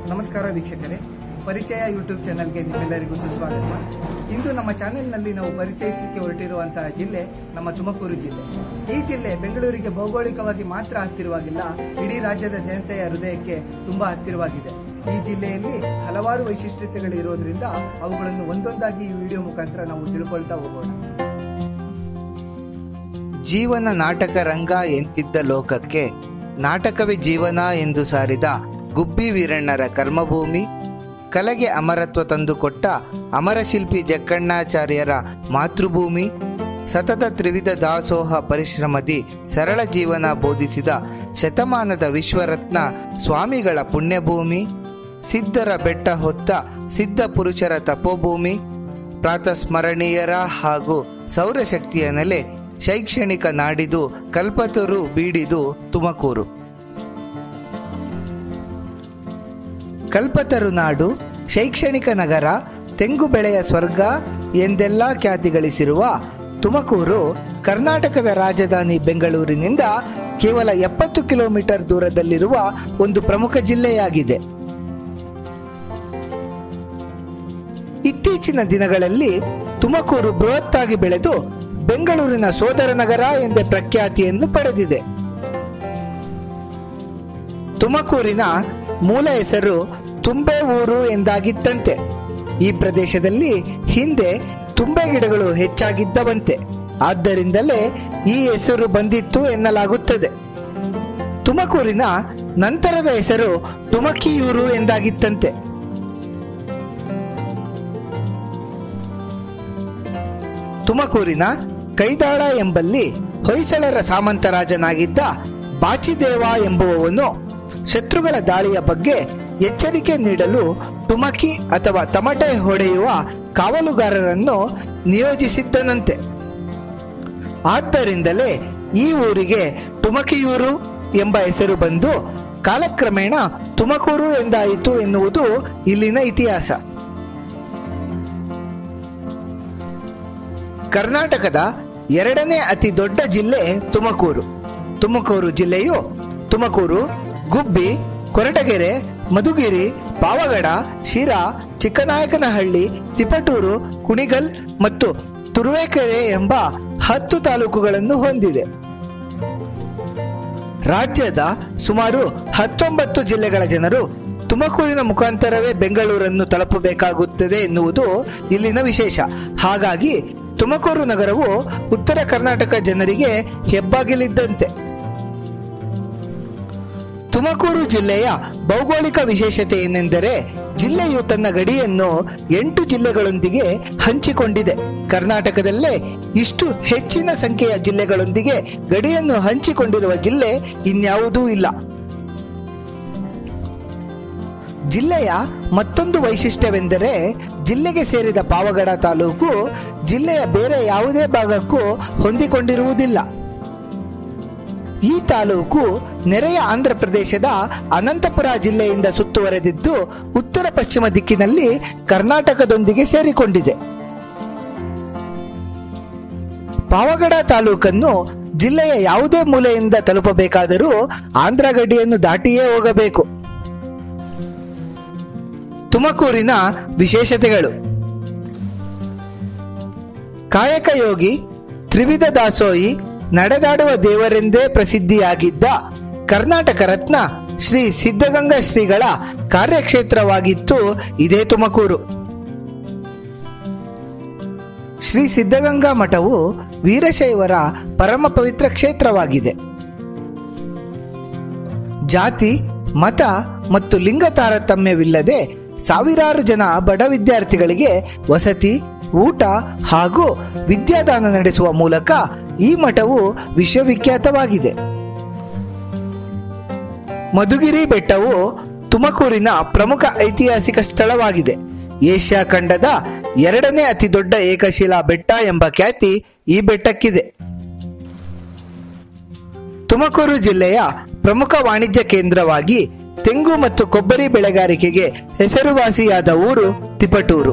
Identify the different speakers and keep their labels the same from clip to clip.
Speaker 1: ನಮಸ್ಕಾರ ವೀಕ್ಷಕರೇ ಪರಿಚಯ ಯೂಟ್ಯೂಬ್ ಚಾನೆಲ್ಗೆ ನಿಮ್ಮೆಲ್ಲರಿಗೂ ಸುಸ್ವಾಗತ ಇಂದು ನಮ್ಮ ಚಾನೆಲ್ನಲ್ಲಿ ನಾವು ಪರಿಚಯಿಸಲಿಕ್ಕೆ ಹೊರಟಿರುವಂತಹ ಜಿಲ್ಲೆ ನಮ್ಮ ತುಮಕೂರು ಜಿಲ್ಲೆ ಈ ಜಿಲ್ಲೆ ಬೆಂಗಳೂರಿಗೆ ಭೌಗೋಳಿಕವಾಗಿ ಮಾತ್ರ ಹತ್ತಿರವಾಗಿಲ್ಲ ಇಡೀ ರಾಜ್ಯದ ಜನತೆಯ ಹೃದಯಕ್ಕೆ ತುಂಬಾ ಹತ್ತಿರವಾಗಿದೆ ಈ ಜಿಲ್ಲೆಯಲ್ಲಿ ಹಲವಾರು ವೈಶಿಷ್ಟ್ಯತೆಗಳು ಇರೋದ್ರಿಂದ ಅವುಗಳನ್ನು ಒಂದೊಂದಾಗಿ ಈ ವಿಡಿಯೋ ಮುಖಾಂತರ ನಾವು ತಿಳ್ಕೊಳ್ತಾ ಹೋಗೋಣ
Speaker 2: ಜೀವನ ನಾಟಕ ರಂಗ ಎಂತಿದ್ದ ಲೋಕಕ್ಕೆ ನಾಟಕವೇ ಜೀವನ ಎಂದು ಸಾರಿದ ಗುಬ್ಬಿ ವೀರಣ್ಣರ ಕರ್ಮಭೂಮಿ ಕಲೆಗೆ ಅಮರತ್ವ ತಂದುಕೊಟ್ಟ ಅಮರಶಿಲ್ಪಿ ಜಕ್ಕಣ್ಣಾಚಾರ್ಯರ ಮಾತೃಭೂಮಿ ಸತತ ತ್ರಿವಿಧ ದಾಸೋಹ ಪರಿಶ್ರಮದಿ ಸರಳ ಜೀವನ ಬೋಧಿಸಿದ ಶತಮಾನದ ವಿಶ್ವರತ್ನ ಸ್ವಾಮಿಗಳ ಪುಣ್ಯಭೂಮಿ ಸಿದ್ಧರ ಬೆಟ್ಟ ಹೊತ್ತ ಸಿದ್ಧ ಪುರುಷರ ತಪೋಭೂಮಿ ಪ್ರಾತಸ್ಮರಣೀಯರ ಹಾಗೂ ಸೌರಶಕ್ತಿಯ ನೆಲೆ ಶೈಕ್ಷಣಿಕ ನಾಡಿದು ಕಲ್ಪತರು ಬೀಡಿದು ತುಮಕೂರು ಕಲ್ಪತರು ನಾಡು ಶೈಕ್ಷಣಿಕ ನಗರ ತೆಂಗು ಬೆಳೆಯ ಸ್ವರ್ಗ ಎಂದೆಲ್ಲ ಖ್ಯಾತಿ ಗಳಿಸಿರುವ ತುಮಕೂರು ಕರ್ನಾಟಕದ ರಾಜಧಾನಿ ಬೆಂಗಳೂರಿನಿಂದ ಕೇವಲ ಎಪ್ಪತ್ತು ಕಿಲೋಮೀಟರ್ ದೂರದಲ್ಲಿರುವ ಒಂದು ಪ್ರಮುಖ ಜಿಲ್ಲೆಯಾಗಿದೆ ಇತ್ತೀಚಿನ ದಿನಗಳಲ್ಲಿ ತುಮಕೂರು ಬೃಹತ್ತಾಗಿ ಬೆಳೆದು ಬೆಂಗಳೂರಿನ ಸೋದರ ನಗರ ಎಂದೇ ಪ್ರಖ್ಯಾತಿಯನ್ನು ಪಡೆದಿದೆ ತುಮಕೂರಿನ ಮೂಲ ಹೆಸರು ತುಂಬೆ ಊರು ಎಂದಾಗಿತ್ತಂತೆ ಈ ಪ್ರದೇಶದಲ್ಲಿ ಹಿಂದೆ ತುಂಬೆ ಗಿಡಗಳು ಹೆಚ್ಚಾಗಿದ್ದವಂತೆ ಆದ್ದರಿಂದಲೇ ಈ ಹೆಸರು ಬಂದಿತ್ತು ಎನ್ನಲಾಗುತ್ತದೆ ತುಮಕೂರಿನ ನಂತರದ ಹೆಸರು ತುಮಕಿಯೂರು ಎಂದಾಗಿತ್ತಂತೆ ತುಮಕೂರಿನ ಕೈದಾಳ ಎಂಬಲ್ಲಿ ಹೊಯ್ಸಳರ ಸಾಮಂತರಾಜನಾಗಿದ್ದ ಬಾಚಿದೇವ ಎಂಬುವವನು ಶತ್ರುಗಳ ದಾಳಿಯ ಬಗ್ಗೆ ಎಚ್ಚರಿಕೆ ನೀಡಲು ತುಮಕಿ ಅಥವಾ ತಮಟೆ ಹೊಡೆಯುವ ಕಾವಲುಗಾರರನ್ನು ನಿಯೋಜಿಸಿದ್ದನಂತೆ ಆದ್ದರಿಂದಲೇ ಈ ಊರಿಗೆ ತುಮಕಿಯೂರು ಎಂಬ ಹೆಸರು ಬಂದು ಕಾಲಕ್ರಮೇಣ ತುಮಕೂರು ಎಂದಾಯಿತು ಎನ್ನುವುದು ಇಲ್ಲಿನ ಇತಿಹಾಸ ಕರ್ನಾಟಕದ ಎರಡನೇ ಅತಿ ದೊಡ್ಡ ಜಿಲ್ಲೆ ತುಮಕೂರು ತುಮಕೂರು ಜಿಲ್ಲೆಯು ತುಮಕೂರು ಗುಬ್ಬಿ ಕೊರಟಗೆರೆ ಮಧುಗಿರಿ ಪಾವಗಡ ಶಿರಾ ಚಿಕ್ಕನಾಯಕನಹಳ್ಳಿ ತಿಪಟೂರು ಕುಣಿಗಲ್ ಮತ್ತು ತುರುವೇಕೆರೆ ಎಂಬ ಹತ್ತು ತಾಲೂಕುಗಳನ್ನು ಹೊಂದಿದೆ ರಾಜ್ಯದ ಸುಮಾರು ಹತ್ತೊಂಬತ್ತು ಜಿಲ್ಲೆಗಳ ಜನರು ತುಮಕೂರಿನ ಮುಖಾಂತರವೇ ಬೆಂಗಳೂರನ್ನು ತಲುಪಬೇಕಾಗುತ್ತದೆ ಎನ್ನುವುದು ಇಲ್ಲಿನ ವಿಶೇಷ ಹಾಗಾಗಿ ತುಮಕೂರು ನಗರವು ಉತ್ತರ ಕರ್ನಾಟಕ ಜನರಿಗೆ ಹೆಬ್ಬಾಗಿಲಿದ್ದಂತೆ ತುಮಕೂರು ಜಿಲ್ಲೆಯ ಭೌಗೋಳಿಕ ವಿಶೇಷತೆ ಏನೆಂದರೆ ಜಿಲ್ಲೆಯು ತನ್ನ ಗಡಿಯನ್ನು ಎಂಟು ಜಿಲ್ಲೆಗಳೊಂದಿಗೆ ಹಂಚಿಕೊಂಡಿದೆ ಕರ್ನಾಟಕದಲ್ಲೇ ಇಷ್ಟು ಹೆಚ್ಚಿನ ಸಂಖ್ಯೆಯ ಜಿಲ್ಲೆಗಳೊಂದಿಗೆ ಗಡಿಯನ್ನು ಹಂಚಿಕೊಂಡಿರುವ ಜಿಲ್ಲೆ ಇನ್ಯಾವುದೂ ಇಲ್ಲ ಜಿಲ್ಲೆಯ ಮತ್ತೊಂದು ವೈಶಿಷ್ಟ್ಯವೆಂದರೆ ಜಿಲ್ಲೆಗೆ ಸೇರಿದ ಪಾವಗಡ ತಾಲೂಕು ಜಿಲ್ಲೆಯ ಬೇರೆ ಯಾವುದೇ ಭಾಗಕ್ಕೂ ಹೊಂದಿಕೊಂಡಿರುವುದಿಲ್ಲ ಈ ತಾಲೂಕು ನೆರೆಯ ಆಂಧ್ರ ಪ್ರದೇಶದ ಅನಂತಪುರ ಜಿಲ್ಲೆಯಿಂದ ಸುತ್ತುವರೆದಿದ್ದು ಉತ್ತರ ಪಶ್ಚಿಮ ದಿಕ್ಕಿನಲ್ಲಿ ಕರ್ನಾಟಕದೊಂದಿಗೆ ಸೇರಿಕೊಂಡಿದೆ ಪಾವಗಡ ತಾಲೂಕನ್ನು ಜಿಲ್ಲೆಯ ಯಾವುದೇ ಮೂಲೆಯಿಂದ ತಲುಪಬೇಕಾದರೂ ಆಂಧ್ರ ಗಡಿಯನ್ನು ದಾಟಿಯೇ ಹೋಗಬೇಕು ತುಮಕೂರಿನ ವಿಶೇಷತೆಗಳು ಕಾಯಕ ಯೋಗಿ ತ್ರಿವಿಧ ದಾಸೋಹಿ ನಡೆದಾಡುವ ದೇವರೆಂದೇ ಪ್ರಸಿದ್ಧಿಯಾಗಿದ್ದ ಕರ್ನಾಟಕ ರತ್ನ ಶ್ರೀ ಸಿದ್ಧಗಂಗಾ ಶ್ರೀಗಳ ಕಾರ್ಯಕ್ಷೇತ್ರವಾಗಿತ್ತು ಇದೇ ತುಮಕೂರು ಶ್ರೀ ಸಿದ್ಧಗಂಗಾ ಮಠವು ವೀರಶೈವರ ಪರಮ ಪವಿತ್ರ ಕ್ಷೇತ್ರವಾಗಿದೆ ಜಾತಿ ಮತ ಮತ್ತು ಲಿಂಗ ತಾರತಮ್ಯವಿಲ್ಲದೆ ಸಾವಿರಾರು ಜನ ಬಡ ವಿದ್ಯಾರ್ಥಿಗಳಿಗೆ ವಸತಿ ಊಟ ಹಾಗೂ ವಿದ್ಯಾದಾನ ನಡೆಸುವ ಮೂಲಕ ಈ ಮಠವು ವಿಶ್ವವಿಖ್ಯಾತವಾಗಿದೆ ಮಧುಗಿರಿ ಬೆಟ್ಟವು ತುಮಕೂರಿನ ಪ್ರಮುಖ ಐತಿಹಾಸಿಕ ಸ್ಥಳವಾಗಿದೆ ಏಷ್ಯಾ ಖಂಡದ ಎರಡನೇ ಅತಿ ದೊಡ್ಡ ಏಕಶಿಲಾ ಬೆಟ್ಟ ಎಂಬ ಖ್ಯಾತಿ ಈ ಬೆಟ್ಟಕ್ಕಿದೆ ತುಮಕೂರು ಜಿಲ್ಲೆಯ ಪ್ರಮುಖ ವಾಣಿಜ್ಯ ಕೇಂದ್ರವಾಗಿ ತೆಂಗು ಮತ್ತು ಕೊಬ್ಬರಿ ಬೆಳೆಗಾರಿಕೆಗೆ ಹೆಸರುವಾಸಿಯಾದ ಊರು ತಿಪಟೂರು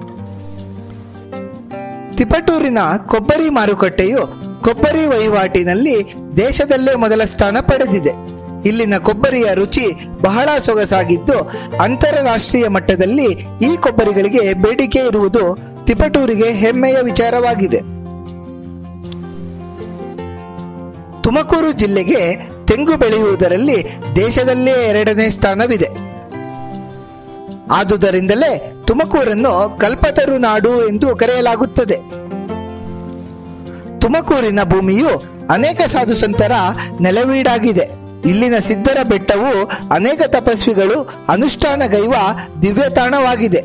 Speaker 2: ತಿಪಟೂರಿನ ಕೊಬ್ಬರಿ ಮಾರುಕಟ್ಟೆಯು ಕೊಬ್ಬರಿ ವಹಿವಾಟಿನಲ್ಲಿ ದೇಶದಲ್ಲೇ ಮೊದಲ ಸ್ಥಾನ ಪಡೆದಿದೆ ಇಲ್ಲಿನ ಕೊಬ್ಬರಿಯ ರುಚಿ ಬಹಳ ಸೊಗಸಾಗಿದ್ದು ಅಂತಾರಾಷ್ಟ್ರೀಯ ಮಟ್ಟದಲ್ಲಿ ಈ ಕೊಬ್ಬರಿಗಳಿಗೆ ಬೇಡಿಕೆ ಇರುವುದು ತಿಪಟೂರಿಗೆ ಹೆಮ್ಮೆಯ ವಿಚಾರವಾಗಿದೆ ತುಮಕೂರು ಜಿಲ್ಲೆಗೆ ತೆಂಗು ಬೆಳೆಯುವುದರಲ್ಲಿ ದೇಶದಲ್ಲೇ ಎರಡನೇ ಸ್ಥಾನವಿದೆ ಆದುದರಿಂದಲೇ ತುಮಕೂರನ್ನು ಕಲ್ಪತರು ನಾಡು ಎಂದು ಕರೆಯಲಾಗುತ್ತದೆ ತುಮಕೂರಿನ ಭೂಮಿಯು ಅನೇಕ ಸಾಧು ಸಂತರ ನೆಲವೀಡಾಗಿದೆ ಇಲ್ಲಿನ ಸಿದ್ಧರ ಬೆಟ್ಟವು ಅನೇಕ ತಪಸ್ವಿಗಳು ಅನುಷ್ಠಾನಗೈವ ದಿವ್ಯ ತಾಣವಾಗಿದೆ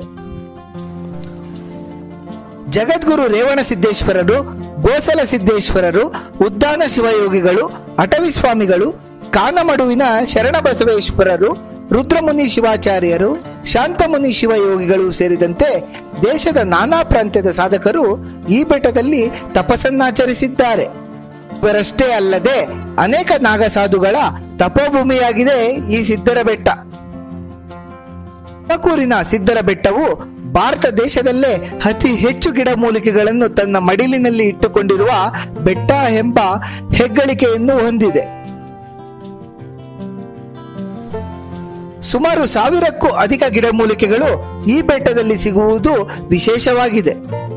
Speaker 2: ಜಗದ್ಗುರು ರೇವಣ ಸಿದ್ದೇಶ್ವರರು ಗೋಸಲ ಸಿದ್ದೇಶ್ವರರು ಉದ್ದಾನ ಶಿವಯೋಗಿಗಳು ಅಟವಿ ಸ್ವಾಮಿಗಳು ಕಾನಮಡುವಿನ ಶರಣಬಸವೇಶ್ವರರು ರುದ್ರಮುನಿ ಶಿವಾಚಾರ್ಯರು ಶಾಂತಮುನಿ ಶಿವಯೋಗಿಗಳು ಸೇರಿದಂತೆ ದೇಶದ ನಾನಾ ಪ್ರಾಂತ್ಯದ ಸಾಧಕರು ಈ ಬೆಟ್ಟದಲ್ಲಿ ತಪಸ್ಸನ್ನಾಚರಿಸಿದ್ದಾರೆ ಇವರಷ್ಟೇ ಅಲ್ಲದೆ ಅನೇಕ ನಾಗಸಾಧುಗಳ ತಪೋಭೂಮಿಯಾಗಿದೆ ಈ ಸಿದ್ಧರ ಬೆಟ್ಟ ತುಮಕೂರಿನ ಸಿದ್ಧರ ಬೆಟ್ಟವು ಭಾರತ ದೇಶದಲ್ಲೇ ಅತಿ ಹೆಚ್ಚು ಗಿಡಮೂಲಿಕೆಗಳನ್ನು ತನ್ನ ಮಡಿಲಿನಲ್ಲಿ ಇಟ್ಟುಕೊಂಡಿರುವ ಬೆಟ್ಟ ಎಂಬ ಹೆಗ್ಗಳಿಕೆಯನ್ನು ಹೊಂದಿದೆ ಸುಮಾರು ಸಾವಿರಕ್ಕೂ ಅಧಿಕ ಗಿಡಮೂಲಿಕೆಗಳು ಈ ಬೆಟ್ಟದಲ್ಲಿ ಸಿಗುವುದು ವಿಶೇಷವಾಗಿದೆ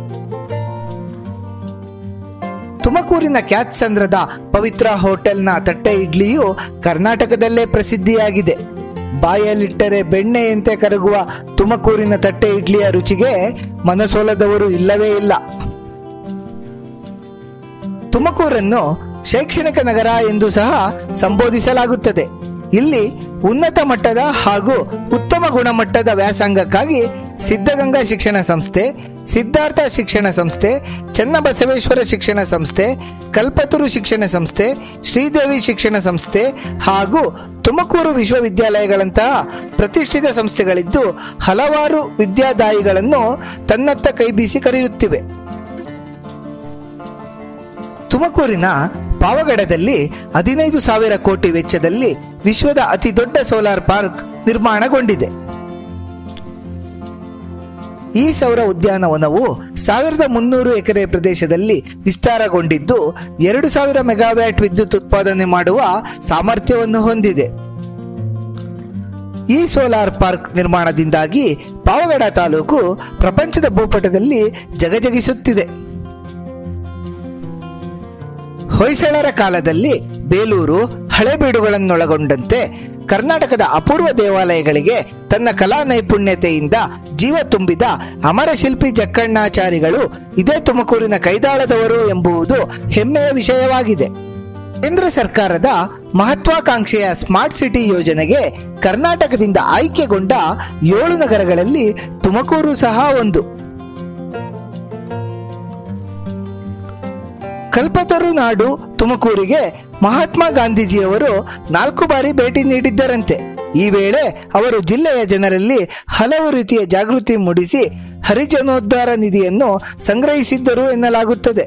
Speaker 2: ತುಮಕೂರಿನ ಕ್ಯಾತ್ಸಂದ್ರದ ಪವಿತ್ರ ಹೋಟೆಲ್ನ ತಟ್ಟೆ ಇಡ್ಲಿಯು ಕರ್ನಾಟಕದಲ್ಲೇ ಪ್ರಸಿದ್ಧಿಯಾಗಿದೆ ಬಾಯಲ್ಲಿಟ್ಟರೆ ಬೆಣ್ಣೆಯಂತೆ ಕರಗುವ ತುಮಕೂರಿನ ತಟ್ಟೆ ಇಡ್ಲಿಯ ರುಚಿಗೆ ಮನಸೋಲದವರು ಇಲ್ಲವೇ ಇಲ್ಲ ತುಮಕೂರನ್ನು ಶೈಕ್ಷಣಿಕ ನಗರ ಎಂದು ಸಹ ಸಂಬೋಧಿಸಲಾಗುತ್ತದೆ ಇಲ್ಲಿ ಉನ್ನತ ಮಟ್ಟದ ಹಾಗೂ ಉತ್ತಮ ಗುಣಮಟ್ಟದ ವ್ಯಾಸಂಗಕ್ಕಾಗಿ ಸಿದ್ಧಗಂಗಾ ಶಿಕ್ಷಣ ಸಂಸ್ಥೆ ಸಿದ್ಧಾರ್ಥ ಶಿಕ್ಷಣ ಸಂಸ್ಥೆ ಚನ್ನಬಸವೇಶ್ವರ ಶಿಕ್ಷಣ ಸಂಸ್ಥೆ ಕಲ್ಪತರು ಶಿಕ್ಷಣ ಸಂಸ್ಥೆ ಶ್ರೀದೇವಿ ಶಿಕ್ಷಣ ಸಂಸ್ಥೆ ಹಾಗೂ ತುಮಕೂರು ವಿಶ್ವವಿದ್ಯಾಲಯಗಳಂತಹ ಪ್ರತಿಷ್ಠಿತ ಸಂಸ್ಥೆಗಳಿದ್ದು ಹಲವಾರು ವಿದ್ಯಾದಾಯಿಗಳನ್ನು ತನ್ನತ್ತ ಕೈಬೀಸಿ ಕರೆಯುತ್ತಿವೆ ತುಮಕೂರಿನ ಪಾವಗಡದಲ್ಲಿ ಹದಿನೈದು ಸಾವಿರ ಕೋಟಿ ವೆಚ್ಚದಲ್ಲಿ ವಿಶ್ವದ ಅತಿ ದೊಡ್ಡ ಸೋಲಾರ್ ಪಾರ್ಕ್ ನಿರ್ಮಾಣಗೊಂಡಿದೆ ಈ ಸೌರ ಉದ್ಯಾನವನವು ಸಾವಿರದ ಮುನ್ನೂರು ಎಕರೆ ಪ್ರದೇಶದಲ್ಲಿ ವಿಸ್ತಾರಗೊಂಡಿದ್ದು ಎರಡು ಸಾವಿರ ಮೆಗಾವ್ಯಾಟ್ ವಿದ್ಯುತ್ ಉತ್ಪಾದನೆ ಮಾಡುವ ಸಾಮರ್ಥ್ಯವನ್ನು ಹೊಂದಿದೆ ಈ ಸೋಲಾರ್ ಪಾರ್ಕ್ ನಿರ್ಮಾಣದಿಂದಾಗಿ ಪಾವಗಡ ತಾಲೂಕು ಪ್ರಪಂಚದ ಭೂಪಟದಲ್ಲಿ ಜಗಜಗಿಸುತ್ತಿದೆ ಹೊಯ್ಸಳರ ಕಾಲದಲ್ಲಿ ಬೇಲೂರು ಹಳೆಬೀಡುಗಳನ್ನೊಳಗೊಂಡಂತೆ ಕರ್ನಾಟಕದ ಅಪೂರ್ವ ದೇವಾಲಯಗಳಿಗೆ ತನ್ನ ಕಲಾ ನೈಪುಣ್ಯತೆಯಿಂದ ಜೀವ ತುಂಬಿದ ಅಮರ ಶಿಲ್ಪಿ ಜಕ್ಕಣ್ಣಾಚಾರಿಗಳು ಇದೇ ತುಮಕೂರಿನ ಕೈದಾಳದವರು ಎಂಬುದು ಹೆಮ್ಮೆಯ ವಿಷಯವಾಗಿದೆ ಕೇಂದ್ರ ಸರ್ಕಾರದ ಮಹತ್ವಾಕಾಂಕ್ಷೆಯ ಸ್ಮಾರ್ಟ್ ಸಿಟಿ ಯೋಜನೆಗೆ ಕರ್ನಾಟಕದಿಂದ ಆಯ್ಕೆಗೊಂಡ ಏಳು ನಗರಗಳಲ್ಲಿ ತುಮಕೂರು ಸಹ ಒಂದು ಕಲ್ಪತರು ನಾಡು ತುಮಕೂರಿಗೆ ಮಹಾತ್ಮ ಗಾಂಧೀಜಿಯವರು ನಾಲ್ಕು ಬಾರಿ ಭೇಟಿ ನೀಡಿದ್ದರಂತೆ ಈ ವೇಳೆ ಅವರು ಜಿಲ್ಲೆಯ ಜನರಲ್ಲಿ ಹಲವು ರೀತಿಯ ಜಾಗೃತಿ ಮೂಡಿಸಿ ಹರಿಜನೋದ್ಧಾರ ನಿಧಿಯನ್ನು ಸಂಗ್ರಹಿಸಿದ್ದರು ಎನ್ನಲಾಗುತ್ತದೆ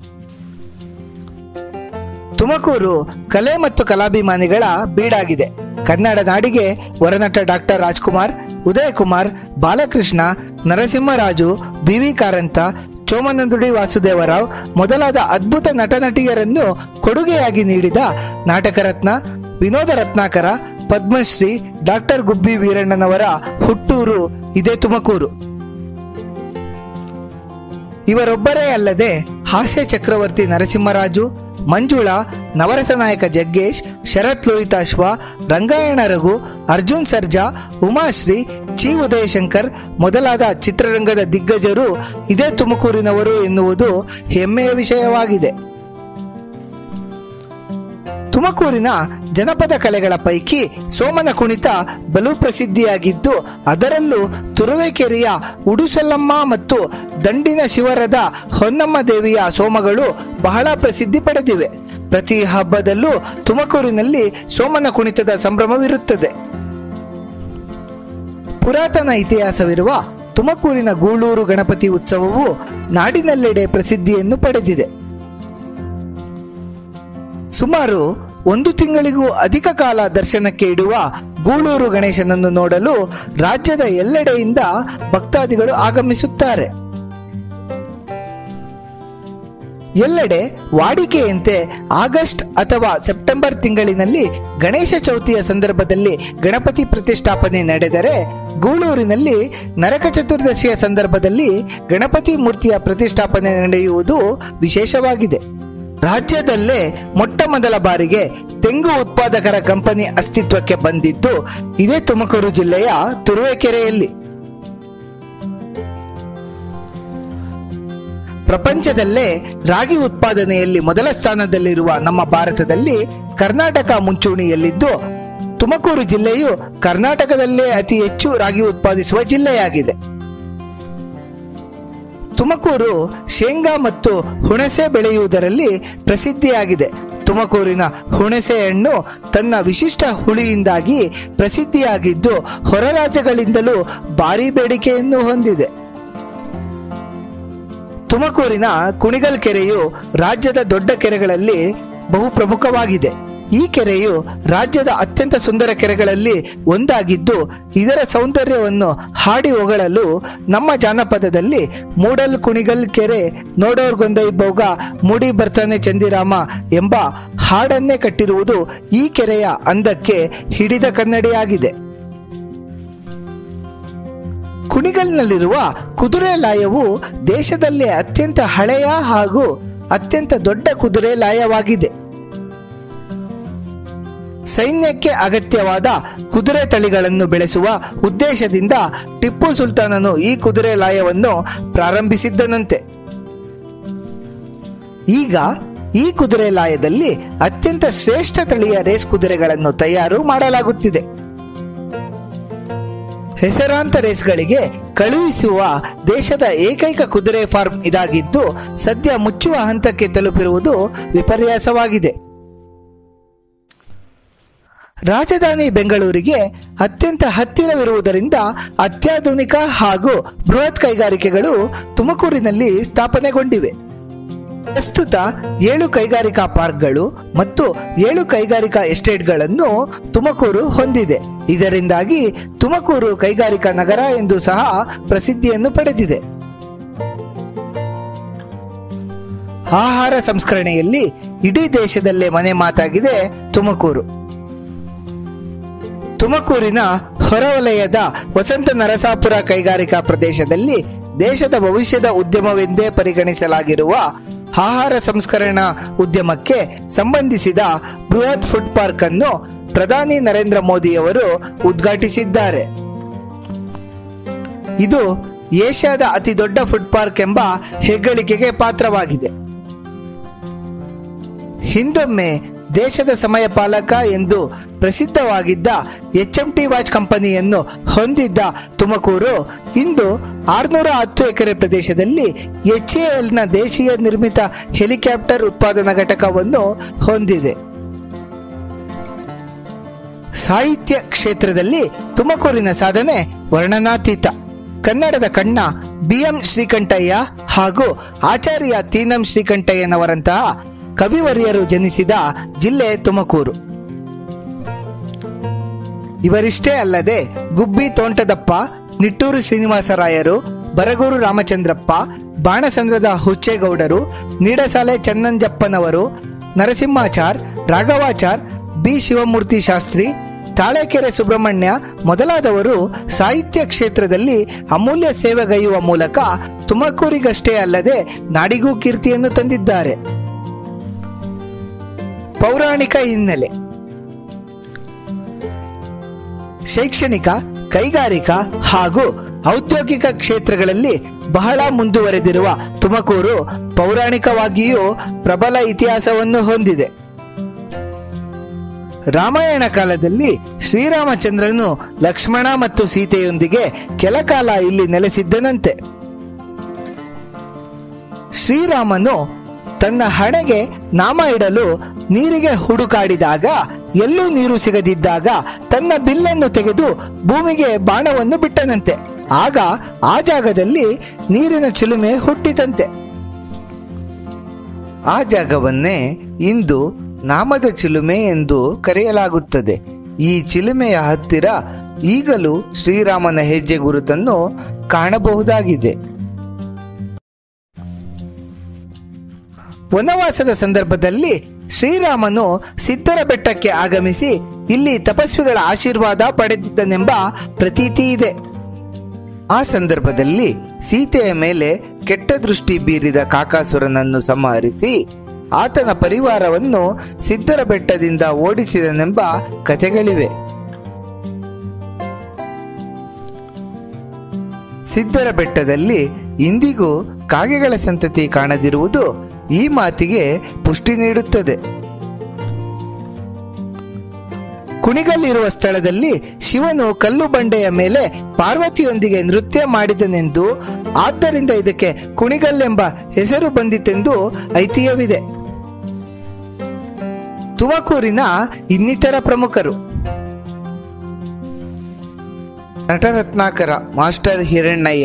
Speaker 2: ತುಮಕೂರು ಕಲೆ ಮತ್ತು ಕಲಾಭಿಮಾನಿಗಳ ಬೀಡಾಗಿದೆ ಕನ್ನಡ ನಾಡಿಗೆ ವರನಟ doctor Rajkumar Uday Kumar Balakrishna Narasimharaju B V Karanth Chomanadudi Vasudevarao ಮೊದಲಾದ ಅದ್ಭುತ ನಟನಟಿಯರನ್ನು ಕೊಡುಗೆಯಾಗಿ ನೀಡಿದ ನಾಟಕ ರತ್ನ ವಿನೋದ ರತ್ನಾಕರ ಪದ್ಮಶ್ರೀ ಡಾಕ್ಟರ್ ಗುಬ್ಬಿ ವೀರಣ್ಣನವರ ಹುಟ್ಟೂರು ಇದೇ ತುಮಕೂರು ಇವರೊಬ್ಬರೇ ಅಲ್ಲದೆ ಹಾಸ್ಯ ಚಕ್ರವರ್ತಿ ನರಸಿಂಹರಾಜು ಮಂಜುಳಾ ನವರಸ ನಾಯಕ ಜಗ್ಗೇಶ್ ಶರತ್ ಲೋಹಿತಾಶ್ವ ರಂಗಾಯಣ ರಘು ಅರ್ಜುನ್ ಸರ್ಜಾ ಉಮಾಶ್ರೀ ಚಿ ಉದಯಶಂಕರ್ ಮೊದಲಾದ ಚಿತ್ರರಂಗದ ದಿಗ್ಗಜರು ಇದೇ ತುಮಕೂರಿನವರು ಎನ್ನುವುದು ಹೆಮ್ಮೆಯ ವಿಷಯವಾಗಿದೆ ತುಮಕೂರಿನ ಜನಪದ ಕಲೆಗಳ ಪೈಕಿ ಸೋಮನ ಕುಣಿತ ಬಲು ಪ್ರಸಿದ್ಧಿಯಾಗಿದ್ದು ಅದರಲ್ಲೂ ತುರುವೇಕೆರೆಯ ಉಡುಸಲ್ಲಮ್ಮ ಮತ್ತು ದಂಡಿನ ಶಿವರದ ಹೊನ್ನಮ್ಮ ದೇವಿಯ ಸೋಮಗಳು ಬಹಳ ಪ್ರಸಿದ್ಧಿ ಪಡೆದಿವೆ ಪ್ರತಿ ಹಬ್ಬದಲ್ಲೂ ತುಮಕೂರಿನಲ್ಲಿ ಸೋಮನ ಕುಣಿತದ ಸಂಭ್ರಮವಿರುತ್ತದೆ ಪುರಾತನ ಇತಿಹಾಸವಿರುವ ತುಮಕೂರಿನ ಗೂಳೂರು ಗಣಪತಿ ಉತ್ಸವವು ನಾಡಿನೆಲ್ಲೆಡೆ ಪ್ರಸಿದ್ಧಿಯನ್ನು ಪಡೆದಿದೆ ಸುಮಾರು ಒಂದು ತಿಂಗಳಿಗೂ ಅಧಿಕ ಕಾಲ ದರ್ಶನಕ್ಕೆ ಇಡುವ ಗೂಳೂರು ಗಣೇಶನನ್ನು ನೋಡಲು ರಾಜ್ಯದ ಎಲ್ಲೆಡೆಯಿಂದ ಭಕ್ತಾದಿಗಳು ಆಗಮಿಸುತ್ತಾರೆ ಎಲ್ಲೆಡೆ ವಾಡಿಕೆಯಂತೆ ಆಗಸ್ಟ್ ಅಥವಾ ಸೆಪ್ಟೆಂಬರ್ ತಿಂಗಳಿನಲ್ಲಿ ಗಣೇಶ ಚೌತಿಯ ಸಂದರ್ಭದಲ್ಲಿ ಗಣಪತಿ ಪ್ರತಿಷ್ಠಾಪನೆ ನಡೆದರೆ ಗೂಳೂರಿನಲ್ಲಿ ನರಕ ಚತುರ್ದಶಿಯ ಸಂದರ್ಭದಲ್ಲಿ ಗಣಪತಿ ಮೂರ್ತಿಯ ಪ್ರತಿಷ್ಠಾಪನೆ ನಡೆಯುವುದು ವಿಶೇಷವಾಗಿದೆ ರಾಜ್ಯದಲ್ಲೇ ಮೊಟ್ಟ ಮೊದಲ ಬಾರಿಗೆ ತೆಂಗು ಉತ್ಪಾದಕರ ಕಂಪನಿ ಅಸ್ತಿತ್ವಕ್ಕೆ ಬಂದಿದ್ದು ಇದೇ ತುಮಕೂರು ಜಿಲ್ಲೆಯ ತುರುವೇಕೆರೆಯಲ್ಲಿ ಪ್ರಪಂಚದಲ್ಲೇ ರಾಗಿ ಉತ್ಪಾದನೆಯಲ್ಲಿ ಮೊದಲ ಸ್ಥಾನದಲ್ಲಿರುವ ನಮ್ಮ ಭಾರತದಲ್ಲಿ ಕರ್ನಾಟಕ ಮುಂಚೂಣಿಯಲ್ಲಿದ್ದು ತುಮಕೂರು ಜಿಲ್ಲೆಯು ಕರ್ನಾಟಕದಲ್ಲೇ ಅತಿ ಹೆಚ್ಚು ರಾಗಿ ಉತ್ಪಾದಿಸುವ ಜಿಲ್ಲೆಯಾಗಿದೆ ತುಮಕೂರು ಶೇಂಗಾ ಮತ್ತು ಹುಣಸೆ ಬೆಳೆಯುವುದರಲ್ಲಿ ಪ್ರಸಿದ್ಧಿಯಾಗಿದೆ ತುಮಕೂರಿನ ಹುಣಸೆ ಹಣ್ಣು ತನ್ನ ವಿಶಿಷ್ಟ ಹುಳಿಯಿಂದಾಗಿ ಪ್ರಸಿದ್ಧಿಯಾಗಿದ್ದು ಹೊರ ರಾಜ್ಯಗಳಿಂದಲೂ ಭಾರಿ ಬೇಡಿಕೆಯನ್ನು ಹೊಂದಿದೆ ತುಮಕೂರಿನ ಕುಣಿಗಲ್ ಕೆರೆಯು ರಾಜ್ಯದ ದೊಡ್ಡ ಕೆರೆಗಳಲ್ಲಿ ಬಹು ಪ್ರಮುಖವಾಗಿದೆ ಈ ಕೆರೆಯು ರಾಜ್ಯದ ಅತ್ಯಂತ ಸುಂದರ ಕೆರೆಗಳಲ್ಲಿ ಒಂದಾಗಿದ್ದು ಇದರ ಸೌಂದರ್ಯವನ್ನು ಹಾಡಿ ಹೊಗಳಲು ನಮ್ಮ ಜಾನಪದದಲ್ಲಿ ಮೂಡಲ್ ಕುಣಿಗಲ್ ಕೆರೆ ನೋಡೋರ್ಗೊಂದೈ ಬೋಗ ಮೂಡಿ ಬರ್ತಾನೆ ಚಂದಿರಾಮ ಎಂಬ ಹಾಡನ್ನೇ ಕಟ್ಟಿರುವುದು ಈ ಕೆರೆಯ ಅಂದಕ್ಕೆ ಹಿಡಿದ ಕನ್ನಡಿಯಾಗಿದೆ ಕುಣಿಗಲ್ನಲ್ಲಿರುವ ಕುದುರೆ ಲಾಯವು ದೇಶದಲ್ಲೇ ಅತ್ಯಂತ ಹಳೆಯ ಹಾಗೂ ಅತ್ಯಂತ ದೊಡ್ಡ ಕುದುರೆ ಲಾಯವಾಗಿದೆ ಸೈನ್ಯಕ್ಕೆ ಅಗತ್ಯವಾದ ಕುದುರೆ ತಳಿಗಳನ್ನು ಬೆಳೆಸುವ ಉದ್ದೇಶದಿಂದ ಟಿಪ್ಪು ಸುಲ್ತಾನನು ಈ ಕುದುರೆ ಲಾಯವನ್ನು ಪ್ರಾರಂಭಿಸಿದ್ದನಂತೆ ಈಗ ಈ ಕುದುರೆ ಲಾಯದಲ್ಲಿ ಅತ್ಯಂತ ಶ್ರೇಷ್ಠ ತಳಿಯ ರೇಸ್ ಕುದುರೆಗಳನ್ನು ತಯಾರು ಮಾಡಲಾಗುತ್ತಿದೆ ಹೆಸರಾಂತ ರೇಸ್ಗಳಿಗೆ ಕಳುಹಿಸುವ ದೇಶದ ಏಕೈಕ ಕುದುರೆ ಫಾರ್ಮ್ ಇದಾಗಿದ್ದು ಸದ್ಯ ಮುಚ್ಚುವ ಹಂತಕ್ಕೆ ತಲುಪಿರುವುದು ವಿಪರ್ಯಾಸವಾಗಿದೆ ರಾಜಧಾನಿ ಬೆಂಗಳೂರಿಗೆ ಅತ್ಯಂತ ಹತ್ತಿರವಿರುವುದರಿಂದ ಅತ್ಯಾಧುನಿಕ ಹಾಗೂ ಬೃಹತ್ ಕೈಗಾರಿಕೆಗಳು ತುಮಕೂರಿನಲ್ಲಿ ಸ್ಥಾಪನೆಗೊಂಡಿವೆ ಪ್ರಸ್ತುತ ಏಳು ಕೈಗಾರಿಕಾ ಪಾರ್ಕ್ಗಳು ಮತ್ತು ಏಳು ಕೈಗಾರಿಕಾ ಎಸ್ಟೇಟ್ಗಳನ್ನು ತುಮಕೂರು ಹೊಂದಿದೆ ಇದರಿಂದಾಗಿ ತುಮಕೂರು ಕೈಗಾರಿಕಾ ನಗರ ಎಂದು ಸಹ ಪ್ರಸಿದ್ಧಿಯನ್ನು ಪಡೆದಿದೆ ಆಹಾರ ಸಂಸ್ಕರಣೆಯಲ್ಲಿ ಇಡೀ ದೇಶದಲ್ಲೇ ಮನೆ ಮಾತಾಗಿದೆ ತುಮಕೂರು ತುಮಕೂರಿನ ಹೊರವಲಯದ ವಸಂತ ನರಸಾಪುರ ಕೈಗಾರಿಕಾ ಪ್ರದೇಶದಲ್ಲಿ ದೇಶದ ಭವಿಷ್ಯದ ಉದ್ಯಮವೆಂದೇ ಪರಿಗಣಿಸಲಾಗಿರುವ ಆಹಾರ ಸಂಸ್ಕರಣಾ ಉದ್ಯಮಕ್ಕೆ ಸಂಬಂಧಿಸಿದ ಬೃಹತ್ ಫುಡ್ ಪಾರ್ಕ್ ಅನ್ನು ಪ್ರಧಾನಿ ನರೇಂದ್ರ ಮೋದಿಯವರು ಉದ್ಘಾಟಿಸಿದ್ದಾರೆ ಇದು ಏಷ್ಯಾದ ಅತಿ ದೊಡ್ಡ ಫುಡ್ ಪಾರ್ಕ್ ಎಂಬ ಹೆಗ್ಗಳಿಕೆಗೆ ಪಾತ್ರವಾಗಿದೆ ಹಿಂದೊಮ್ಮೆ ದೇಶದ ಸಮಯ ಪಾಲಕ ಎಂದು ಪ್ರಸಿದ್ಧವಾಗಿದ್ದ ಎಚ್ ಎಂ ಟಿ ವಾಚ್ ಕಂಪನಿಯನ್ನು ಹೊಂದಿದ್ದ ತುಮಕೂರು ಇಂದು ಆರುನೂರ ಹತ್ತು ಎಕರೆ ಪ್ರದೇಶದಲ್ಲಿ ಎಚ್ ನ ದೇಶೀಯ ನಿರ್ಮಿತ ಹೆಲಿಕಾಪ್ಟರ್ ಉತ್ಪಾದನಾ ಘಟಕವನ್ನು ಹೊಂದಿದೆ ಸಾಹಿತ್ಯ ಕ್ಷೇತ್ರದಲ್ಲಿ ತುಮಕೂರಿನ ಸಾಧನೆ ವರ್ಣನಾತೀತ ಕನ್ನಡದ ಕಣ್ಣ ಬಿ ಎಂ ಶ್ರೀಕಂಠಯ್ಯ ಹಾಗೂ ಆಚಾರ್ಯ ತೀನಂ ಶ್ರೀಕಂಠಯ್ಯನವರಂತಹ ಕವಿವರ್ಯರು ಜನಿಸಿದ ಜಿಲ್ಲೆ ತುಮಕೂರು ಇವರಿಷ್ಟೇ ಅಲ್ಲದೆ ಗುಬ್ಬಿ ತೋಂಟದಪ್ಪ ನಿಟ್ಟೂರು ಶ್ರೀನಿವಾಸರಾಯರು ಬರಗೂರು ರಾಮಚಂದ್ರಪ್ಪ ಬಾಣಸಂದ್ರದ ಹುಚ್ಚೇಗೌಡರು ನೀಡಸಾಲೆ ಚನ್ನಂಜಪ್ಪನವರು ನರಸಿಂಹಾಚಾರ್ ರಾಘವಾಚಾರ್ ಬಿ ಶಿವಮೂರ್ತಿ ಶಾಸ್ತ್ರಿ ತಾಳೆಕೆರೆ ಸುಬ್ರಹ್ಮಣ್ಯ ಮೊದಲಾದವರು ಸಾಹಿತ್ಯ ಕ್ಷೇತ್ರದಲ್ಲಿ ಅಮೂಲ್ಯ ಸೇವೆಗೈಯುವ ಮೂಲಕ ತುಮಕೂರಿಗಷ್ಟೇ ಅಲ್ಲದೆ ನಾಡಿಗೂ ಕೀರ್ತಿಯನ್ನು ತಂದಿದ್ದಾರೆ ಪೌರಾಣಿಕ ಹಿನ್ನೆಲೆ ಶೈಕ್ಷಣಿಕ ಕೈಗಾರಿಕಾ ಹಾಗೂ ಔದ್ಯೋಗಿಕ ಕ್ಷೇತ್ರಗಳಲ್ಲಿ ಬಹಳ ಮುಂದುವರೆದಿರುವ ತುಮಕೂರು ಪೌರಾಣಿಕವಾಗಿಯೂ ಪ್ರಬಲ ಇತಿಹಾಸವನ್ನು ಹೊಂದಿದೆ ರಾಮಾಯಣ ಕಾಲದಲ್ಲಿ ಶ್ರೀರಾಮಚಂದ್ರನು ಲಕ್ಷ್ಮಣ ಮತ್ತು ಸೀತೆಯೊಂದಿಗೆ ಕೆಲಕಾಲ ಇಲ್ಲಿ ನೆಲೆಸಿದ್ದನಂತೆ ಶ್ರೀರಾಮನು ತನ್ನ ಹಣೆಗೆ ನಾಮ ಇಡಲು ನೀರಿಗೆ ಹುಡುಕಾಡಿದಾಗ ಎಲ್ಲೂ ನೀರು ಸಿಗದಿದ್ದಾಗ ತನ್ನ ಬಿಲ್ಲನ್ನು ತೆಗೆದು ಭೂಮಿಗೆ ಬಾಣವನ್ನು ಬಿಟ್ಟನಂತೆ ಆಗ ಆ ಜಾಗದಲ್ಲಿ ನೀರಿನ ಚಿಲುಮೆ ಹುಟ್ಟಿತಂತೆ ಆ ಜಾಗವನ್ನೇ ಇಂದು ನಾಮದ ಚಿಲುಮೆ ಎಂದು ಕರೆಯಲಾಗುತ್ತದೆ ಈ ಚಿಲುಮೆಯ ಹತ್ತಿರ ಈಗಲೂ ಶ್ರೀರಾಮನ ಹೆಜ್ಜೆ ಗುರುತನ್ನು ಕಾಣಬಹುದಾಗಿದೆ ವನವಾಸದ ಸಂದರ್ಭದಲ್ಲಿ ಶ್ರೀರಾಮನು ಸಿದ್ಧರ ಬೆಟ್ಟಕ್ಕೆ ಆಗಮಿಸಿ ಇಲ್ಲಿ ತಪಸ್ವಿಗಳ ಆಶೀರ್ವಾದ ಪಡೆದಿದ್ದನೆಂಬ ಪ್ರತೀತಿ ಇದೆ ಆ ಸಂದರ್ಭದಲ್ಲಿ ಸೀತೆಯ ಮೇಲೆ ಕೆಟ್ಟ ದೃಷ್ಟಿ ಬೀರಿದ ಕಾಕಾಸುರನನ್ನು ಸಂಹರಿಸಿ ಆತನ ಪರಿವಾರವನ್ನು ಸಿದ್ಧರ ಬೆಟ್ಟದಿಂದ ಓಡಿಸಿದನೆಂಬ ಕಥೆಗಳಿವೆ ಸಿದ್ಧರ ಬೆಟ್ಟದಲ್ಲಿ ಇಂದಿಗೂ ಕಾಗೆಗಳ ಸಂತತಿ ಕಾಣದಿರುವುದು ಈ ಮಾತಿಗೆ ಪುಷ್ಟಿ ನೀಡುತ್ತದೆ ಕುಣಿಗಲ್ಲಿರುವ ಸ್ಥಳದಲ್ಲಿ ಶಿವನು ಕಲ್ಲು ಬಂಡೆಯ ಮೇಲೆ ಪಾರ್ವತಿಯೊಂದಿಗೆ ನೃತ್ಯ ಮಾಡಿದನೆಂದು ಆದ್ದರಿಂದ ಇದಕ್ಕೆ ಕುಣಿಗಲ್ಲೆಂಬ ಹೆಸರು ಬಂದಿತೆಂದು ಐತಿಹ್ಯವಿದೆ ತುಮಕೂರಿನ ಇನ್ನಿತರ ಪ್ರಮುಖರು ನಟರತ್ನಾಕರ ಮಾಸ್ಟರ್ ಹಿರಣ್ಣಯ್ಯ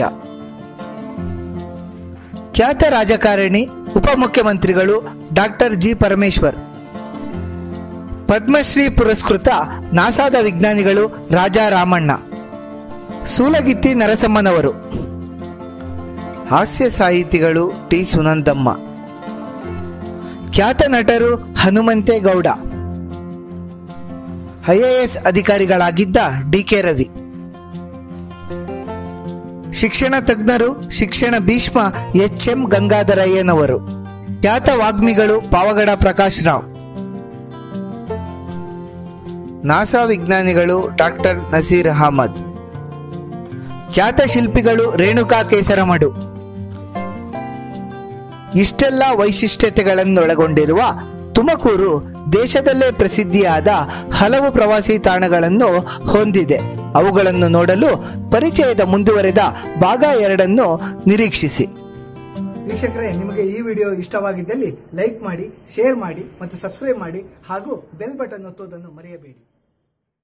Speaker 2: ಖ್ಯಾತ ರಾಜಕಾರಣಿ ಉಪಮುಖ್ಯಮಂತ್ರಿಗಳು ಡಾಕ್ಟರ್ ಜಿ ಪರಮೇಶ್ವರ್ ಪದ್ಮಶ್ರೀ ಪುರಸ್ಕೃತ ನಾಸಾದ ವಿಜ್ಞಾನಿಗಳು ರಾಜಾ ರಾಮಣ್ಣ ಸೂಲಗಿತ್ತಿ ನರಸಮ್ಮನವರು ಹಾಸ್ಯ ಸಾಹಿತಿಗಳು ಟಿ ಸುನಂದಮ್ಮ ಖ್ಯಾತ ನಟರು ಹನುಮಂತೇಗೌಡ ಐಎಎಸ್ ಅಧಿಕಾರಿಗಳಾಗಿದ್ದ ಡಿ ಕೆ ರವಿ ಶಿಕ್ಷಣ ತಜ್ಞರು ಶಿಕ್ಷಣ ಭೀಷ್ಮ ಎಚ್ ಎಂ ಗಂಗಾಧರಯ್ಯನವರು ಖ್ಯಾತ ವಾಗ್ಮಿಗಳು ಪಾವಗಡ ಪ್ರಕಾಶ್ ರಾವ್ ನಾಸಾ ವಿಜ್ಞಾನಿಗಳು ಡಾಕ್ಟರ್ ನಸೀರ್ ಅಹಮದ್ ಖ್ಯಾತ ಶಿಲ್ಪಿಗಳು ರೇಣುಕಾ ಕೇಸರಮಡು ಇಷ್ಟೆಲ್ಲ ವೈಶಿಷ್ಟ್ಯತೆಗಳನ್ನೊಳಗೊಂಡಿರುವ ತುಮಕೂರು ದೇಶದಲ್ಲೇ ಪ್ರಸಿದ್ಧಿಯಾದ ಹಲವು ಪ್ರವಾಸಿ ತಾಣಗಳನ್ನು ಹೊಂದಿದೆ ಅವುಗಳನ್ನು ನೋಡಲು ಪರಿಚಯದ ಮುಂದುವರೆದ ಭಾಗ ಎರಡನ್ನು ನಿರೀಕ್ಷಿಸಿ
Speaker 1: ವೀಕ್ಷಕರೇ ನಿಮಗೆ ಈ ವಿಡಿಯೋ ಇಷ್ಟವಾಗಿದ್ದಲ್ಲಿ ಲೈಕ್ ಮಾಡಿ ಶೇರ್ ಮಾಡಿ ಮತ್ತು ಸಬ್ಸ್ಕ್ರೈಬ್ ಮಾಡಿ ಹಾಗೂ ಬೆಲ್ ಬಟನ್ ಒತ್ತುವುದನ್ನು ಮರೆಯಬೇಡಿ